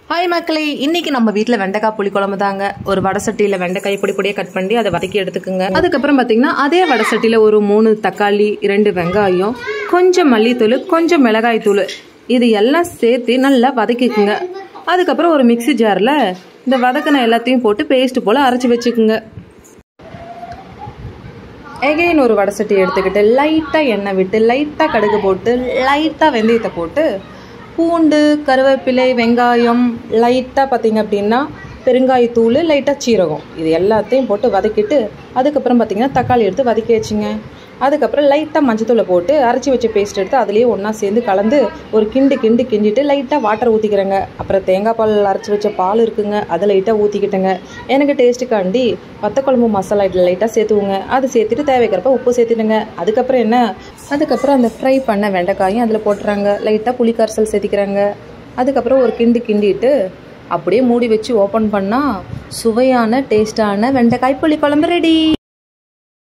hi மக்களே இன்னைக்கு நம்ம வீட்டில் வெண்டைக்காய் புளி குழம்பு தாங்க ஒரு வடை சட்டியில் வெண்டைக்காய் பொடி பொடியாக கட் பண்ணி அதை வதக்கி எடுத்துக்குங்க அதுக்கப்புறம் பார்த்தீங்கன்னா அதே வடை சட்டியில் ஒரு மூணு தக்காளி ரெண்டு வெங்காயம் கொஞ்சம் மல்லித்தூள் கொஞ்சம் மிளகாய் தூள் இது எல்லாம் சேர்த்து நல்லா வதக்கிக்குங்க அதுக்கப்புறம் ஒரு மிக்ஸி ஜாரில் இந்த வதக்கின எல்லாத்தையும் போட்டு பேஸ்ட் போல் அரைச்சி வச்சுக்குங்க எகைன் ஒரு வடை சட்டி எடுத்துக்கிட்டு லைட்டாக எண்ணெய் விட்டு லைட்டாக கடுகு போட்டு லைட்டாக வெந்தயத்தை போட்டு பூண்டு கருவேப்பிலை வெங்காயம் லைட்டாக பார்த்தீங்க அப்படின்னா பெருங்காயத்தூள் லைட்டாக சீரகம் இது எல்லாத்தையும் போட்டு வதக்கிட்டு அதுக்கப்புறம் பார்த்தீங்கன்னா தக்காளி எடுத்து வதக்கி வச்சுங்க அதுக்கப்புறம் லைட்டாக மஞ்சத்தூளை போட்டு அரைச்சி வச்ச பேஸ்ட் எடுத்து அதுலேயே ஒன்றா சேர்ந்து கலந்து ஒரு கிண்டு கிண்டு கிண்டிட்டு லைட்டாக வாட்டர் ஊற்றிக்கிறேங்க அப்புறம் தேங்காய் பால் அரைச்சி வச்ச பால் இருக்குங்க அதை லைட்டாக ஊற்றிக்கிட்டேங்க எனக்கு டேஸ்ட்டுக்காண்டி வத்த குழம்பு மசாலா இதில் லைட்டாக சேர்த்துவோங்க அது சேர்த்துட்டு தேவைக்கிறப்ப உப்பு சேர்த்துட்டுங்க அதுக்கப்புறம் என்ன அதுக்கப்புறம் அந்த ஃப்ரை பண்ண வெண்டைக்காயும் அதில் போட்டுறாங்க லைட்டாக புளிக்கரைசல் சேர்த்திக்கிறாங்க அதுக்கப்புறம் ஒரு கிண்டு கிண்டிட்டு அப்படியே மூடி வச்சு ஓப்பன் பண்ணால் சுவையான டேஸ்டான வெண்டைக்காய் புளி குழம்பு ரெடி